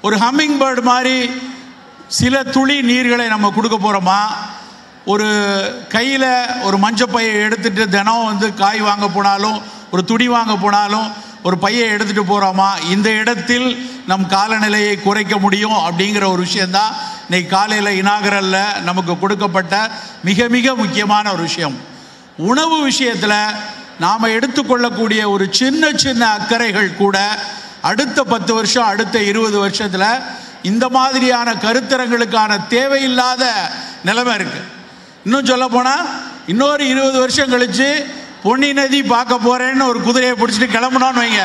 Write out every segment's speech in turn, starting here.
ஒரு humming bird மாதிரி சில துளி நீர்களை நம்ம கொடுக்க போகிறோமா ஒரு கையில் ஒரு மஞ்சப்பையை எடுத்துட்டு தினம் வந்து காய் வாங்க போனாலும் ஒரு துணி வாங்க போனாலும் ஒரு பையை எடுத்துகிட்டு போகிறோமா இந்த இடத்தில் நம் காலநிலையை குறைக்க முடியும் அப்படிங்கிற ஒரு விஷயந்தான் இன்னைக்கு காலையில் இனாகரலில் நமக்கு கொடுக்கப்பட்ட மிக மிக முக்கியமான ஒரு விஷயம் உணவு விஷயத்தில் நாம் எடுத்துக்கொள்ளக்கூடிய ஒரு சின்ன சின்ன அக்கறைகள் கூட அடுத்த பத்து வருஷம் அடுத்த இருபது வருஷத்தில் இந்த மாதிரியான கருத்தரங்களுக்கான தேவையில்லாத நிலைமை இருக்குது இன்னும் சொல்ல போனால் இன்னொரு இருபது வருஷம் கழித்து பொன்னி நதி பார்க்க போகிறேன்னு ஒரு குதிரையை பிடிச்சிட்டு கிளம்புனோன்னு வைங்க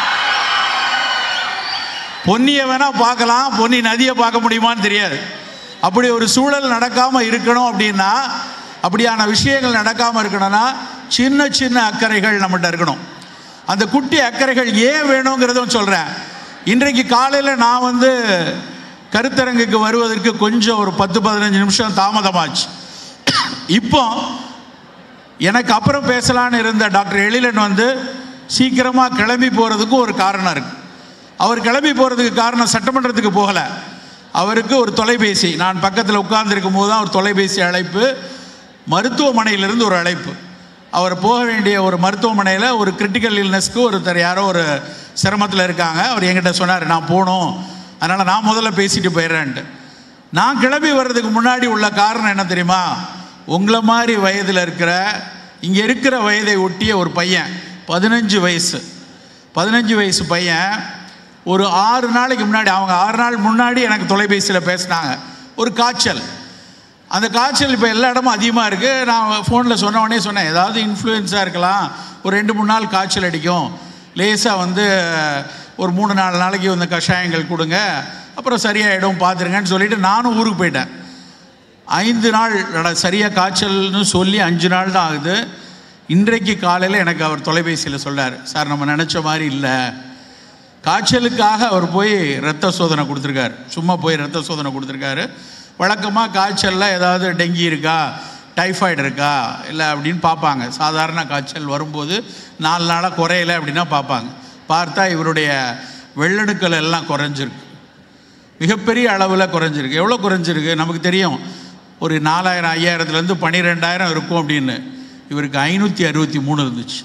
பொன்னியை வேணால் பார்க்கலாம் பொன்னி நதியை பார்க்க முடியுமான்னு தெரியாது அப்படி ஒரு சூழல் நடக்காமல் இருக்கணும் அப்படின்னா அப்படியான விஷயங்கள் நடக்காமல் இருக்கணும்னா சின்ன சின்ன அக்கறைகள் நம்மகிட்ட இருக்கணும் அந்த குட்டி அக்கறைகள் ஏன் வேணுங்கிறதும் சொல்கிறேன் இன்றைக்கு காலையில் நான் வந்து கருத்தரங்குக்கு வருவதற்கு கொஞ்சம் ஒரு பத்து பதினஞ்சு நிமிஷம் தாமதமாச்சு இப்போ எனக்கு அப்புறம் பேசலான்னு இருந்த டாக்டர் எழிலன் வந்து சீக்கிரமாக கிளம்பி போகிறதுக்கும் ஒரு காரணம் இருக்குது அவர் கிளம்பி போகிறதுக்கு காரணம் சட்டமன்றத்துக்கு போகலை அவருக்கு ஒரு தொலைபேசி நான் பக்கத்தில் உட்கார்ந்துருக்கும் போது தான் ஒரு தொலைபேசி அழைப்பு மருத்துவமனையிலிருந்து ஒரு அழைப்பு அவர் போக வேண்டிய ஒரு மருத்துவமனையில் ஒரு கிரிட்டிக்கல் இல்னஸ்க்கு ஒருத்தர் யாரோ ஒரு சிரமத்தில் இருக்காங்க அவர் என்கிட்ட சொன்னார் நான் போகணும் அதனால் நான் முதல்ல பேசிட்டு போயிடுறேன்ட்டு நான் கிளம்பி வர்றதுக்கு முன்னாடி உள்ள காரணம் என்ன தெரியுமா உங்களை மாதிரி வயதில் இருக்கிற இங்கே இருக்கிற வயதை ஒட்டிய ஒரு பையன் பதினஞ்சு வயசு பதினஞ்சு வயசு பையன் ஒரு ஆறு நாளைக்கு முன்னாடி அவங்க ஆறு நாள் முன்னாடி எனக்கு தொலைபேசியில் பேசினாங்க ஒரு காய்ச்சல் அந்த காய்ச்சல் இப்போ எல்லா இடமும் அதிகமாக இருக்குது நான் ஃபோனில் சொன்ன உடனே சொன்னேன் ஏதாவது இன்ஃப்ளூயன்ஸாக இருக்கலாம் ஒரு ரெண்டு மூணு நாள் காய்ச்சல் அடிக்கும் லேசாக வந்து ஒரு மூணு நாலு நாளைக்கு வந்து கஷாயங்கள் கொடுங்க அப்புறம் சரியாயிடும் பார்த்துருங்கன்னு சொல்லிட்டு நானும் ஊருக்கு போயிட்டேன் ஐந்து நாள் நட- சரியா காய்ச்சல்னு சொல்லி அஞ்சு நாள் தான் ஆகுது இன்றைக்கு காலையில் எனக்கு அவர் தொலைபேசியில் சொல்றார் சார் நம்ம நினச்ச மாதிரி இல்லை காய்ச்சலுக்காக அவர் போய் ரத்த சோதனை கொடுத்துருக்காரு சும்மா போய் ரத்த சோதனை கொடுத்துருக்காரு வழக்கமாக காய்ச்சலில் ஏதாவது டெங்கி இருக்கா டைஃபாய்டு இருக்கா இல்லை அப்படின்னு பார்ப்பாங்க சாதாரண காய்ச்சல் வரும்போது நாலு நாளாக குறையல அப்படின்னா பார்ப்பாங்க பார்த்தா இவருடைய வெள்ளணுக்கள் எல்லாம் குறைஞ்சிருக்கு மிகப்பெரிய அளவில் குறைஞ்சிருக்கு எவ்வளோ குறைஞ்சிருக்கு நமக்கு தெரியும் ஒரு நாலாயிரம் ஐயாயிரத்துலேருந்து பன்னிரெண்டாயிரம் இருக்கும் அப்படின்னு இவருக்கு ஐநூற்றி அறுபத்தி மூணு இருந்துச்சு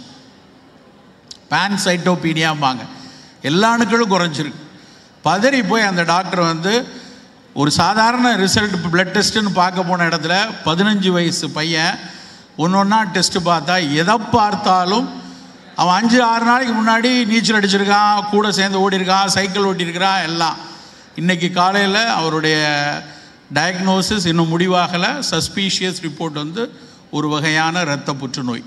பேன்சைட்டோபீனியாம்பாங்க எல்லா அணுக்களும் குறைஞ்சிருக்கு பதறி போய் அந்த டாக்டர் வந்து ஒரு சாதாரண ரிசல்ட் பிளட் டெஸ்ட்டுன்னு பார்க்க போன இடத்துல பதினஞ்சு வயசு பையன் ஒன்று ஒன்றா டெஸ்ட்டு பார்த்தா எதை பார்த்தாலும் அவன் அஞ்சு ஆறு நாளைக்கு முன்னாடி நீச்சல் அடிச்சிருக்கான் கூட சேர்ந்து ஓடிருக்கான் சைக்கிள் ஓட்டியிருக்கிறான் எல்லாம் இன்னைக்கு காலையில் அவருடைய டயக்னோசிஸ் இன்னும் முடிவாகலை சஸ்பீஷியஸ் ரிப்போர்ட் வந்து ஒரு வகையான இரத்த புற்றுநோய்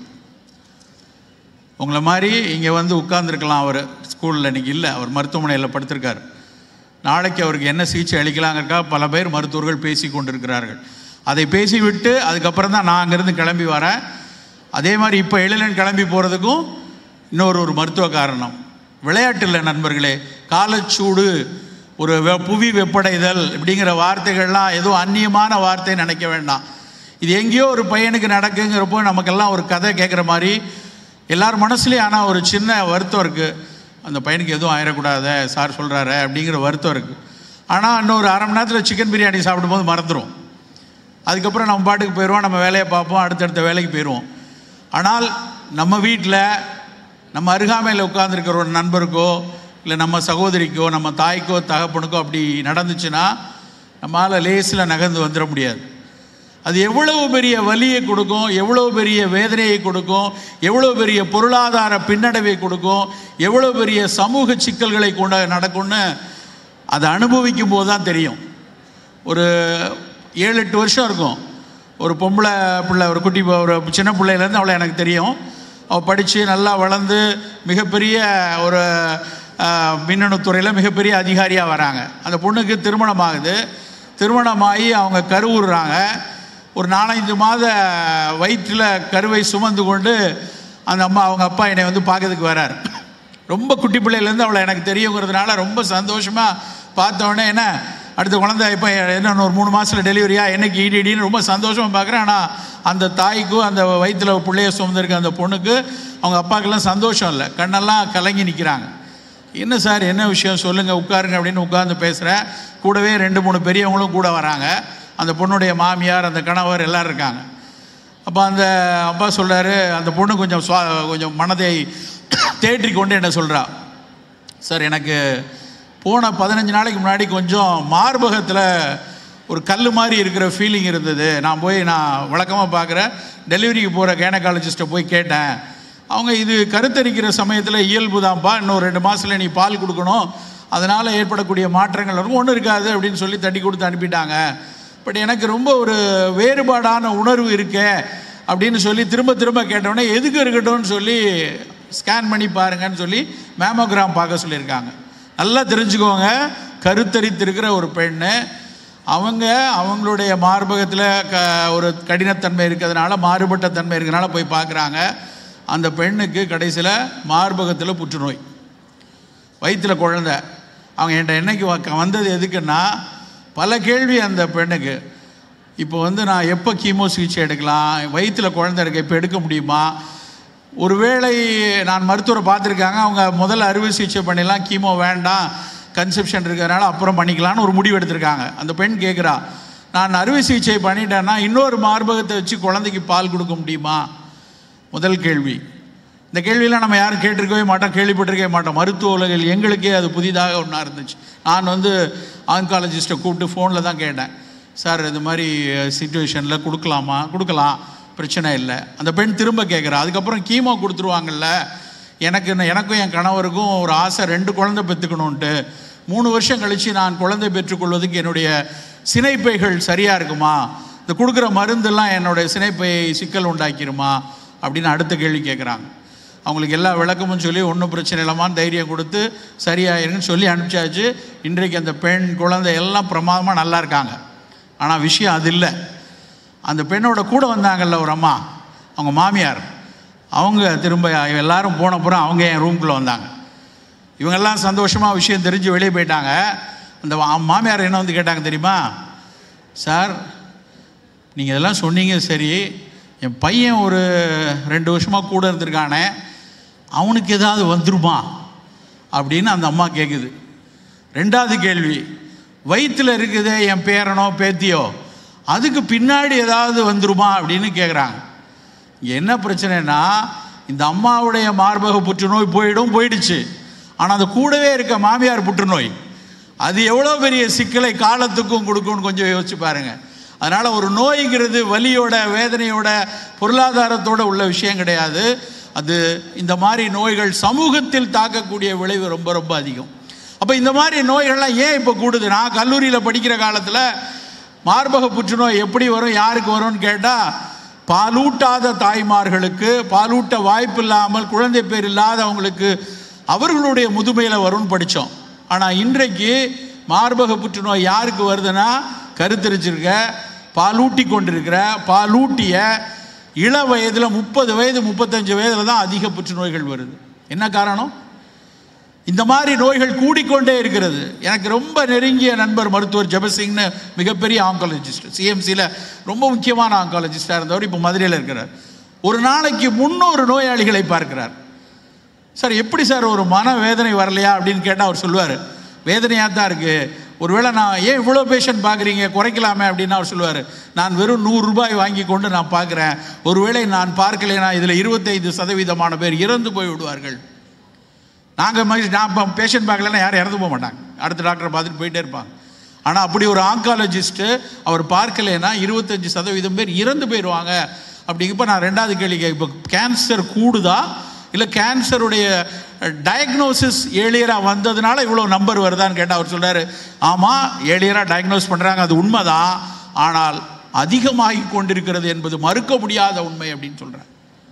உங்களை மாதிரி இங்கே வந்து உட்கார்ந்துருக்கலாம் அவர் ஸ்கூலில் இன்னைக்கு இல்லை அவர் மருத்துவமனையில் படுத்திருக்கார் நாளைக்கு அவருக்கு என்ன சிகிச்சை அளிக்கலாங்கிறக்கா பல பேர் மருத்துவர்கள் பேசி கொண்டிருக்கிறார்கள் அதை பேசிவிட்டு அதுக்கப்புறம் தான் நான் அங்கேருந்து கிளம்பி வரேன் அதே மாதிரி இப்போ எழிலன் கிளம்பி போகிறதுக்கும் இன்னொரு ஒரு மருத்துவ காரணம் விளையாட்டில் நண்பர்களே காலச்சூடு ஒரு வெ புவி வெப்படைதல் இப்படிங்கிற வார்த்தைகள்லாம் ஏதோ அந்நியமான வார்த்தை நினைக்க வேண்டாம் இது எங்கேயோ ஒரு பையனுக்கு நடக்குங்கிறப்போ நமக்கெல்லாம் ஒரு கதை கேட்குற மாதிரி எல்லார் மனசுலேயும் ஆனால் ஒரு சின்ன வருத்தம் இருக்குது அந்த பையனுக்கு எதுவும் ஆயிடக்கூடாது சார் சொல்கிறாரு அப்படிங்கிற வருத்தம் இருக்குது ஆனால் இன்னொரு அரை மணி நேரத்தில் சிக்கன் பிரியாணி சாப்பிடும்போது மறந்துடும் அதுக்கப்புறம் நம்ம பாட்டுக்கு போயிடுவோம் நம்ம வேலையை பார்ப்போம் அடுத்தடுத்த வேலைக்கு போயிடுவோம் ஆனால் நம்ம வீட்டில் நம்ம அருகாமையில் உட்கார்ந்திருக்கிற ஒரு நண்பருக்கோ இல்லை நம்ம சகோதரிக்கோ நம்ம தாய்க்கோ தகப்பனுக்கோ அப்படி நடந்துச்சுன்னா நம்மளால் லேசில் நகர்ந்து வந்துட முடியாது அது எவ்வளவு பெரிய வலியை கொடுக்கும் எவ்வளவு பெரிய வேதனையை கொடுக்கும் எவ்வளவு பெரிய பொருளாதார பின்னடைவை கொடுக்கும் எவ்வளவு பெரிய சமூக சிக்கல்களை கொண்ட நடக்கும்னு அதை அனுபவிக்கும் போது தான் தெரியும் ஒரு ஏழு எட்டு வருஷம் இருக்கும் ஒரு பொம்பளை பிள்ளை ஒரு குட்டி ப- ஒரு சின்ன பிள்ளையிலேருந்து அவளை எனக்கு தெரியும் அவள் படித்து நல்லா வளர்ந்து மிகப்பெரிய ஒரு ஆஹ், மின்னணு துறையில் மிகப்பெரிய அதிகாரியாக வராங்க அந்த பொண்ணுக்கு திருமணம் ஆகுது திருமணமாகி அவங்க கருவுறுறாங்க ஒரு நாலஞ்சு மாத வயிற்றில் கருவை சுமந்து கொண்டு அந்த அம்மா அவங்க அப்பா என்னை வந்து பார்க்கறதுக்கு வரார் ரொம்ப குட்டி பிள்ளையிலேருந்து அவளை எனக்கு தெரியுங்கிறதுனால ரொம்ப சந்தோஷமாக பார்த்த உடனே என்ன அடுத்த குழந்தை இப்போ என்ன ஒரு மூணு மாதத்தில் டெலிவரியா என்னைக்கு ஈடிடின்னு ரொம்ப சந்தோஷமாக பார்க்குறேன் ஆனால் அந்த தாய்க்கும் அந்த வயிற்றில் பிள்ளைய சுமந்திருக்க அந்த பொண்ணுக்கு அவங்க அப்பாக்கெல்லாம் சந்தோஷம் இல்லை கண்ணெல்லாம் கலங்கி நிற்கிறாங்க என்ன சார் என்ன விஷயம் சொல்லுங்கள் உட்காருங்க அப்படின்னு உட்கார்ந்து பேசுகிறேன் கூடவே ரெண்டு மூணு பெரியவங்களும் கூட வராங்க அந்த பொண்ணுடைய மாமியார் அந்த கணவர் எல்லாரும் இருக்காங்க அப்போ அந்த அப்பா சொல்கிறாரு அந்த பொண்ணு கொஞ்சம் சுவா கொஞ்சம் மனதை தேற்றி கொண்டு என்ன சொல்கிறா சார் எனக்கு போன பதினஞ்சு நாளைக்கு முன்னாடி கொஞ்சம் மார்பகத்தில் ஒரு கல் மாதிரி இருக்கிற ஃபீலிங் இருந்தது நான் போய் நான் வழக்கமாக பார்க்குறேன் டெலிவரிக்கு போகிற கைனகாலஜிஸ்ட்டை போய் கேட்டேன் அவங்க இது கருத்தரிக்கிற சமயத்தில் இயல்பு தான்ப்பா இன்னும் ரெண்டு மாதத்தில் நீ பால் கொடுக்கணும் அதனால் ஏற்படக்கூடிய மாற்றங்கள் இருக்கும் ஒன்றும் இருக்காது அப்படின்னு சொல்லி தட்டி கொடுத்து அனுப்பிட்டாங்க பட் எனக்கு ரொம்ப ஒரு வேறுபாடான உணர்வு இருக்கே அப்படின்னு சொல்லி திரும்ப திரும்ப கேட்டோடனே எதுக்கு இருக்கட்டும்னு சொல்லி ஸ்கேன் பண்ணி பாருங்கன்னு சொல்லி மேமோகிராம் பார்க்க சொல்லியிருக்காங்க நல்லா தெரிஞ்சுக்கோங்க கருத்தரித்திருக்கிற ஒரு பெண்ணு அவங்க அவங்களுடைய மார்பகத்தில் க ஒரு கடினத்தன்மை இருக்கிறதுனால மாறுபட்ட தன்மை இருக்கிறதுனால போய் பார்க்குறாங்க அந்த பெண்ணுக்கு கடைசியில் மார்பகத்தில் புற்றுநோய் வயிற்றில் குழந்தை அவங்க என்கிட்ட என்னைக்கு வ- வந்தது எதுக்குன்னா பல கேள்வி அந்த பெண்ணுக்கு இப்போ வந்து நான் எப்போ கீமோ சிகிச்சை எடுக்கலாம் வயிற்றில் குழந்தை இருக்கு இப்போ எடுக்க முடியுமா ஒருவேளை நான் மருத்துவரை பார்த்துருக்காங்க அவங்க முதல்ல அறுவை சிகிச்சை பண்ணிடலாம் கீமோ வேண்டாம் கன்செப்ஷன் இருக்கிறதுனால அப்புறம் பண்ணிக்கலாம்னு ஒரு முடிவு எடுத்திருக்காங்க அந்த பெண் கேட்குறா நான் அறுவை சிகிச்சை பண்ணிட்டேன்னா இன்னொரு மார்பகத்தை வச்சு குழந்தைக்கு பால் கொடுக்க முடியுமா முதல் கேள்வி இந்த கேள்வியெல்லாம் நம்ம யாரும் கேட்டிருக்கவே மாட்டோம் கேள்விப்பட்டிருக்கவே மாட்டோம் மருத்துவ உலகில் எங்களுக்கே அது புதிதாக ஒன்றா இருந்துச்சு நான் வந்து ஆன்காலஜிஸ்ட்டை கூப்பிட்டு ஃபோனில் தான் கேட்டேன் சார் இது மாதிரி சுச்சுவேஷனில் கொடுக்கலாமா கொடுக்கலாம் பிரச்சனை இல்லை அந்த பெண் திரும்ப கேட்குறா அதுக்கப்புறம் கீமோ கொடுத்துருவாங்கல்ல எனக்கு எனக்கும் என் கணவருக்கும் ஒரு ஆசை ரெண்டு குழந்தை பெற்றுக்கணுன்ட்டு மூணு வருஷம் கழித்து நான் குழந்தை பெற்றுக்கொள்வதுக்கு என்னுடைய சினைப்பைகள் சரியாக இருக்குமா இந்த கொடுக்குற மருந்தெல்லாம் என்னுடைய சினைப்பை சிக்கல் உண்டாக்கிருமா அப்படின்னு அடுத்த கேள்வி கேட்குறாங்க அவங்களுக்கு எல்லா விளக்கமும் சொல்லி ஒன்றும் பிரச்சனை இல்லாமான்னு தைரியம் கொடுத்து சரியாயிருங்கன்னு சொல்லி அனுப்பிச்சாச்சு இன்றைக்கு அந்த பெண் குழந்தை எல்லாம் பிரமாதமாக நல்லா இருக்காங்க ஆனால் விஷயம் அது இல்லை அந்த பெண்ணோட கூட வந்தாங்கல்ல ஒரு அம்மா அவங்க மாமியார் அவங்க திரும்ப எல்லாரும் போன அப்புறம் அவங்க என் ரூம்குள்ளே வந்தாங்க இவங்கெல்லாம் சந்தோஷமாக விஷயம் தெரிஞ்சு வெளியே போயிட்டாங்க அந்த மா- மாமியார் என்ன வந்து கேட்டாங்க தெரியுமா சார் நீங்கள் இதெல்லாம் சொன்னீங்க சரி என் பையன் ஒரு ரெண்டு வருஷமாக கூட இருந்திருக்கானே அவனுக்கு ஏதாவது வந்துருமா அப்படின்னு அந்த அம்மா கேட்குது ரெண்டாவது கேள்வி வயிற்றில் இருக்குதே என் பேரனோ பேத்தியோ அதுக்கு பின்னாடி ஏதாவது வந்துருமா அப்படின்னு கேட்குறாங்க என்ன பிரச்சனைனா இந்த அம்மாவுடைய மார்பக புற்றுநோய் போயிடும் போயிடுச்சு ஆனால் அந்த கூடவே இருக்க மாமியார் புற்றுநோய் அது எவ்வளோ பெரிய சிக்கலை காலத்துக்கும் கொடுக்கும்னு கொஞ்சம் யோசிச்சு பாருங்க அதனால் ஒரு நோய்ங்கிறது வலியோட வேதனையோட பொருளாதாரத்தோட உள்ள விஷயம் கிடையாது அது இந்த மாதிரி நோய்கள் சமூகத்தில் தாக்கக்கூடிய விளைவு ரொம்ப ரொம்ப அதிகம் அப்போ இந்த மாதிரி நோய்கள்லாம் ஏன் இப்போ கூடுது நான் கல்லூரியில் படிக்கிற காலத்தில் மார்பக புற்றுநோய் எப்படி வரும் யாருக்கு வரும்னு கேட்டால் பாலூட்டாத தாய்மார்களுக்கு பாலூட்ட வாய்ப்பு இல்லாமல் குழந்தை பேர் இல்லாதவங்களுக்கு அவர்களுடைய முதுமையில் வரும்னு படித்தோம் ஆனால் இன்றைக்கு மார்பக புற்றுநோய் யாருக்கு வருதுன்னா கருத்தரிச்சிருக்க பாலூட்டி கொண்டிருக்கிற பாலூட்டிய இள வயதில் முப்பது வயது முப்பத்தஞ்சு வயதில் தான் அதிக புற்றுநோய்கள் வருது என்ன காரணம் இந்த மாதிரி நோய்கள் கூடிக்கொண்டே இருக்கிறது எனக்கு ரொம்ப நெருங்கிய நண்பர் மருத்துவர் ஜெபசிங்னு மிகப்பெரிய ஆங்காலஜிஸ்ட் சிஎம்சியில் ரொம்ப முக்கியமான ஆங்காலஜிஸ்டாக இருந்தவர் இப்போ மதுரையில் இருக்கிறார் ஒரு நாளைக்கு முந்நூறு நோயாளிகளை பார்க்கிறார் சார் எப்படி சார் ஒரு மன வேதனை வரலையா அப்படின்னு கேட்டால் அவர் சொல்லுவார் வேதனையாக தான் இருக்குது ஒருவேளை நான் ஏன் இவ்வளோ பேஷண்ட் பார்க்குறீங்க குறைக்கலாமே அப்படின்னு அவர் சொல்லுவார் நான் வெறும் நூறு ரூபாய் வாங்கி கொண்டு நான் பார்க்குறேன் ஒருவேளை நான் பார்க்கலைன்னா இதில் இருபத்தைந்து சதவீதமான பேர் இறந்து போய் விடுவார்கள் நாங்கள் மகிழ்ச்சி நான் இப்போ பேஷண்ட் பார்க்கலன்னா யாரும் இறந்து போக மாட்டாங்க அடுத்த டாக்டரை பார்த்துட்டு போயிட்டே இருப்பாங்க ஆனால் அப்படி ஒரு ஆங்காலஜிஸ்ட்டு அவர் பார்க்கலைன்னா இருபத்தஞ்சி சதவீதம் பேர் இறந்து போயிடுவாங்க அப்படிங்கப்போ நான் ரெண்டாவது கேள்வி கேட்க இப்போ கேன்சர் கூடுதா இல்லை கேன்சருடைய டயக்னோசிஸ் ஏழியராக வந்ததுனால இவ்வளோ நம்பர் வருதான்னு கேட்டால் அவர் சொல்றாரு ஆமாம் ஏழியராக டயக்னோஸ் பண்ணுறாங்க அது உண்மைதான் ஆனால் அதிகமாகி கொண்டிருக்கிறது என்பது மறுக்க முடியாத உண்மை அப்படின்னு சொல்கிறார்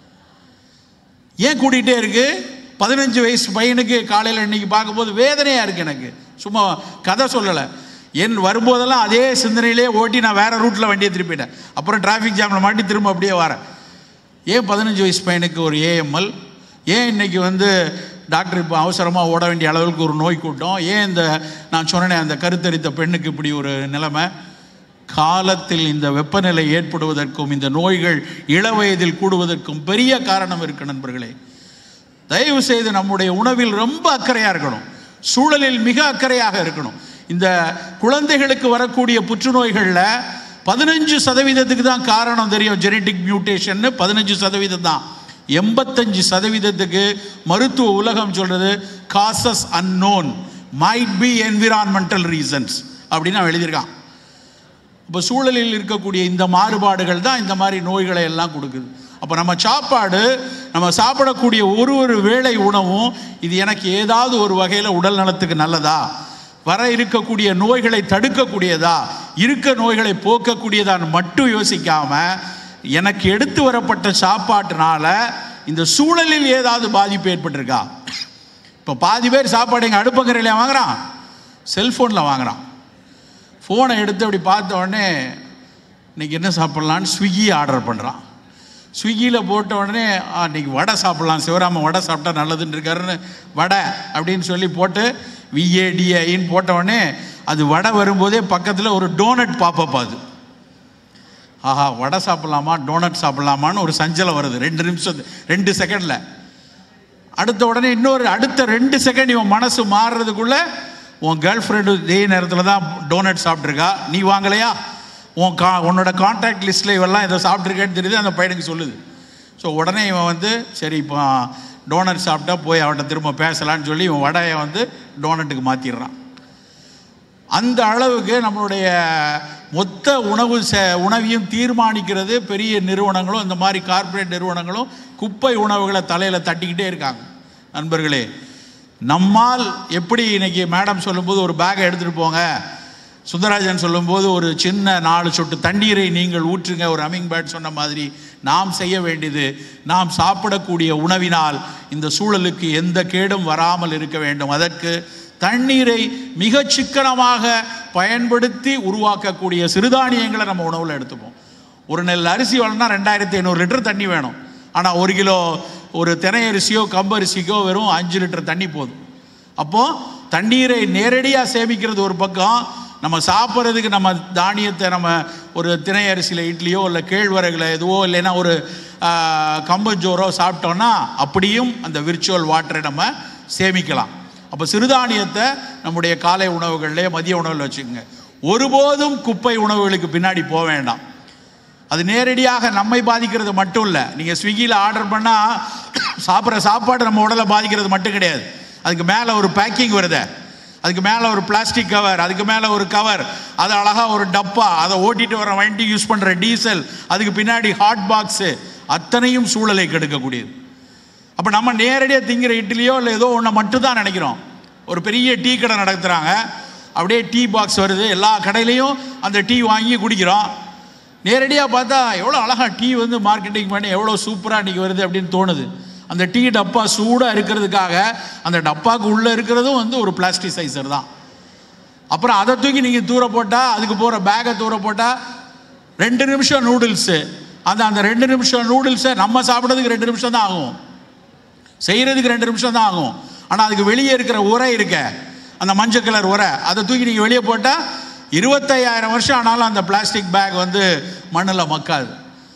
ஏன் கூட்டிகிட்டே இருக்கு பதினஞ்சு வயசு பையனுக்கு காலையில் இன்னைக்கு பார்க்கும்போது வேதனையாக இருக்குது எனக்கு சும்மா கதை சொல்லலை என் வரும்போதெல்லாம் அதே சிந்தனையிலே ஓட்டி நான் வேற ரூட்டில் வண்டியை திருப்பிட்டேன் அப்புறம் டிராஃபிக் ஜாமில் மாட்டி திரும்ப அப்படியே வரேன் ஏன் பதினஞ்சு வயசு பையனுக்கு ஒரு ஏஎம்எல் ஏன் இன்னைக்கு வந்து டாக்டர் இப்போ அவசரமாக ஓட வேண்டிய அளவுக்கு ஒரு நோய் கூட்டம் ஏன் இந்த நான் சொன்னேனே அந்த கருத்தரித்த பெண்ணுக்கு இப்படி ஒரு நிலைமை காலத்தில் இந்த வெப்பநிலை ஏற்படுவதற்கும் இந்த நோய்கள் இளவயதில் கூடுவதற்கும் பெரிய காரணம் இருக்கு நண்பர்களே தயவு செய்து நம்முடைய உணவில் ரொம்ப அக்கறையாக இருக்கணும் சூழலில் மிக அக்கறையாக இருக்கணும் இந்த குழந்தைகளுக்கு வரக்கூடிய புற்றுநோய்களில் பதினஞ்சு சதவீதத்துக்கு தான் காரணம் தெரியும் ஜெனட்டிக் மியூட்டேஷன் பதினஞ்சு சதவீதம் தான் எண்பத்தஞ்சு சதவீதத்துக்கு மருத்துவ உலகம் சொல்றது causes unknown might be environmental reasons அப்படின்னு அவன் எழுதியிருக்கான் இப்போ சூழலில் இருக்கக்கூடிய இந்த மாறுபாடுகள் தான் இந்த மாதிரி நோய்களை எல்லாம் கொடுக்குது அப்போ நம்ம சாப்பாடு நம்ம சாப்பிடக்கூடிய ஒரு ஒரு வேளை உணவும் இது எனக்கு ஏதாவது ஒரு வகையில் உடல் நலத்துக்கு நல்லதா வர இருக்கக்கூடிய நோய்களை தடுக்கக்கூடியதா இருக்க நோய்களை போக்கக்கூடியதான்னு மட்டும் யோசிக்காம எனக்கு எடுத்து வரப்பட்ட சாப்பாட்டுனால இந்த சூழலில் ஏதாவது பாதிப்பு ஏற்பட்டிருக்கா இப்போ பாதி பேர் சாப்பாடு எங்கள் அடுப்பங்கரையில் வாங்குறான் செல்ஃபோனில் வாங்குறான் ஃபோனை எடுத்து அப்படி பார்த்த உடனே இன்னைக்கு என்ன சாப்பிட்லான்னு ஸ்விக்கி ஆர்டர் பண்ணுறான் ஸ்விக்கியில் போட்ட உடனே "ஆ, இன்னைக்கு வடை சாப்பிட்லாம் சிவராமன் வடை சாப்பிட்டா நல்லதுன்னு இருக்காருன்னு வடை அப்படின்னு சொல்லி போட்டு விஏடிஐன்னு போட்ட உடனே அது வடை வரும்போதே பக்கத்தில் ஒரு டோனட் பாப்பப் அது ஆஹா வடை சாப்பிட்லாமா டோனட் சாப்பிட்லாமான்னு ஒரு சஞ்சலம் வருது ரெண்டு நிமிஷம் ரெண்டு செகண்டில் அடுத்த உடனே இன்னொரு அடுத்த ரெண்டு செகண்ட் இவன் மனசு மாறுறதுக்குள்ள உன் கேர்ள் ஃப்ரெண்டு இதே நேரத்தில் தான் டோனட் சாப்பிட்ருக்கா நீ வாங்கலையா உன் கா உன்னோட கான்டாக்ட் லிஸ்ட்டில் இவெல்லாம் இதை சாப்பிட்ருக்கேன்னு தெரியுது அந்த பையனுக்கு சொல்லுது ஸோ உடனே இவன் வந்து சரி இப்போ டோனட் சாப்பிட்டா போய் அவன்கிட்ட திரும்ப பேசலான்னு சொல்லி இவன் வடையை வந்து டோனட்டுக்கு மாற்றிடுறான் அந்த அளவுக்கு நம்மளுடைய மொத்த உணவு ச உணவையும் தீர்மானிக்கிறது பெரிய நிறுவனங்களும் இந்த மாதிரி கார்ப்பரேட் நிறுவனங்களும் குப்பை உணவுகளை தலையில் தட்டிக்கிட்டே இருக்காங்க நண்பர்களே நம்மால் எப்படி இன்னைக்கு மேடம் சொல்லும்போது ஒரு பேக்கை எடுத்துகிட்டு போங்க சுந்தரராஜன் சொல்லும்போது ஒரு சின்ன நாலு சொட்டு தண்ணீரை நீங்கள் ஊற்றுங்க ஒரு அமிங் பேட் சொன்ன மாதிரி நாம் செய்ய வேண்டியது நாம் சாப்பிடக்கூடிய உணவினால் இந்த சூழலுக்கு எந்த கேடும் வராமல் இருக்க வேண்டும் அதற்கு தண்ணீரை மிகச் சிக்கனமாக பயன்படுத்தி உருவாக்கக்கூடிய சிறுதானியங்களை நம்ம உணவில் எடுத்துப்போம் ஒரு நெல் அரிசி வளர்னா ரெண்டாயிரத்தி ஐநூறு லிட்டர் தண்ணி வேணும் ஆனால் ஒரு கிலோ ஒரு தினை அரிசியோ கம்பு அரிசிக்கோ வெறும் அஞ்சு லிட்டர் தண்ணி போதும் அப்போது தண்ணீரை நேரடியாக சேமிக்கிறது ஒரு பக்கம் நம்ம சாப்பிட்றதுக்கு நம்ம தானியத்தை நம்ம ஒரு திணை அரிசியில் இட்லியோ இல்லை கேழ்வரகுல எதுவோ இல்லைன்னா ஒரு ஆஹ், கம்பஞ்சோறோ சாப்பிட்டோன்னா அப்படியும் அந்த விர்ச்சுவல் வாட்டரை நம்ம சேமிக்கலாம் அப்போ சிறுதானியத்தை நம்முடைய காலை உணவுகளிலே மதிய உணவில் வச்சுக்கோங்க ஒருபோதும் குப்பை உணவுகளுக்கு பின்னாடி போக வேண்டாம் அது நேரடியாக நம்மை பாதிக்கிறது மட்டும் இல்லை நீங்கள் ஸ்விக்கியில் ஆர்டர் பண்ணால் சாப்பிட்ற சாப்பாடு நம்ம உடலை பாதிக்கிறது மட்டும் கிடையாது அதுக்கு மேலே ஒரு பேக்கிங் வருதே அதுக்கு மேலே ஒரு பிளாஸ்டிக் கவர் அதுக்கு மேலே ஒரு கவர் அது அழகாக ஒரு டப்பா அதை ஓட்டிட்டு வர வண்டி யூஸ் பண்ணுற டீசல் அதுக்கு பின்னாடி ஹாட் பாக்ஸு அத்தனையும் சூழலை கெடுக்கக்கூடியது அப்போ நம்ம நேரடியாக திங்கிற இட்லியோ இல்லை ஏதோ ஒன்று மட்டும் தான் நினைக்கிறோம் ஒரு பெரிய டீ கடை நடத்துகிறாங்க அப்படியே டீ பாக்ஸ் வருது எல்லா கடையிலையும் அந்த டீ வாங்கி குடிக்கிறோம் நேரடியாக பார்த்தா எவ்வளோ அழகாக டீ வந்து மார்க்கெட்டிங் பண்ணி எவ்வளோ சூப்பராக இன்றைக்கி வருது அப்படின்னு தோணுது அந்த டீ டப்பா சூடாக இருக்கிறதுக்காக அந்த டப்பாக்கு உள்ளே இருக்கிறதும் வந்து ஒரு பிளாஸ்டிசைசர் தான் அப்புறம் அதை தூக்கி நீங்கள் தூர போட்டால் அதுக்கு போகிற பேக்கை தூர போட்டால் ரெண்டு நிமிஷம் நூடுல்ஸு அந்த அந்த ரெண்டு நிமிஷம் நூடுல்ஸை நம்ம சாப்பிட்றதுக்கு ரெண்டு நிமிஷம் தான் ஆகும் செய்கிறதுக்கு ரெண்டு நிமிஷம் தான் ஆகும் ஆனால் அதுக்கு வெளியே இருக்கிற உரை இருக்க அந்த மஞ்சள் கலர் உரை அதை தூக்கி நீங்கள் வெளியே போட்டால் இருபத்தையாயிரம் வருஷம் ஆனாலும் அந்த பிளாஸ்டிக் பேக் வந்து மண்ணில் மக்காது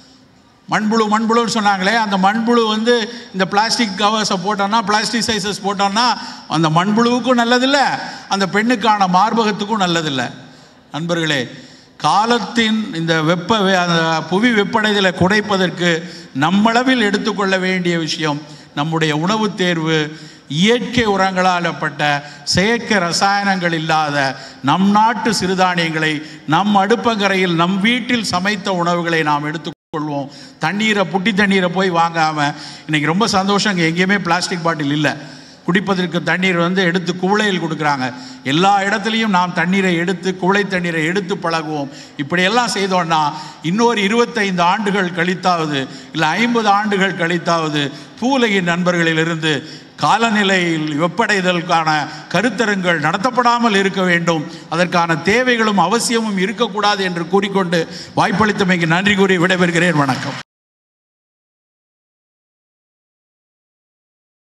மண்புழு மண்புழுன்னு சொன்னாங்களே அந்த மண்புழு வந்து இந்த பிளாஸ்டிக் கவர்ஸை போட்டோன்னா பிளாஸ்டிக் சைசஸ் போட்டோன்னா அந்த மண்புழுவுக்கும் நல்லதில்லை அந்த பெண்ணுக்கான மார்பகத்துக்கும் நல்லதில்லை நண்பர்களே காலத்தின் இந்த வெப்ப வே- அந்த புவி வெப்படைதலை குறைப்பதற்கு நம்மளவில் எடுத்துக்கொள்ள வேண்டிய விஷயம் நம்முடைய உணவு தேர்வு இயற்கை உரங்களாலப்பட்ட செயற்கை ரசாயனங்கள் இல்லாத நம் நாட்டு சிறுதானியங்களை நம் அடுப்பங்கரையில் நம் வீட்டில் சமைத்த உணவுகளை நாம் எடுத்துக்கொள்வோம் தண்ணீரை புட்டி தண்ணீரை போய் வாங்காமல் இன்னைக்கு ரொம்ப சந்தோஷம் இங்கே எங்கேயுமே பிளாஸ்டிக் பாட்டில் இல்லை குடிப்பதற்கு தண்ணீர் வந்து எடுத்து குவளையில் கொடுக்குறாங்க எல்லா இடத்துலையும் நாம் தண்ணீரை எடுத்து குவளை தண்ணீரை எடுத்து பழகுவோம் இப்படியெல்லாம் செய்தோம்னா இன்னொரு இருபத்தைந்து ஆண்டுகள் கழித்தாவது இல்லை ஐம்பது ஆண்டுகள் கழித்தாவது பூலகின் நண்பர்களிலிருந்து காலநிலையில் வெப்படைதலுக்கான கருத்தரங்கள் நடத்தப்படாமல் இருக்க வேண்டும் அதற்கான தேவைகளும் அவசியமும் இருக்கக்கூடாது என்று கூறிக்கொண்டு வாய்ப்பளித்தமைக்கு நன்றி கூறி விடைபெறுகிறேன் வணக்கம்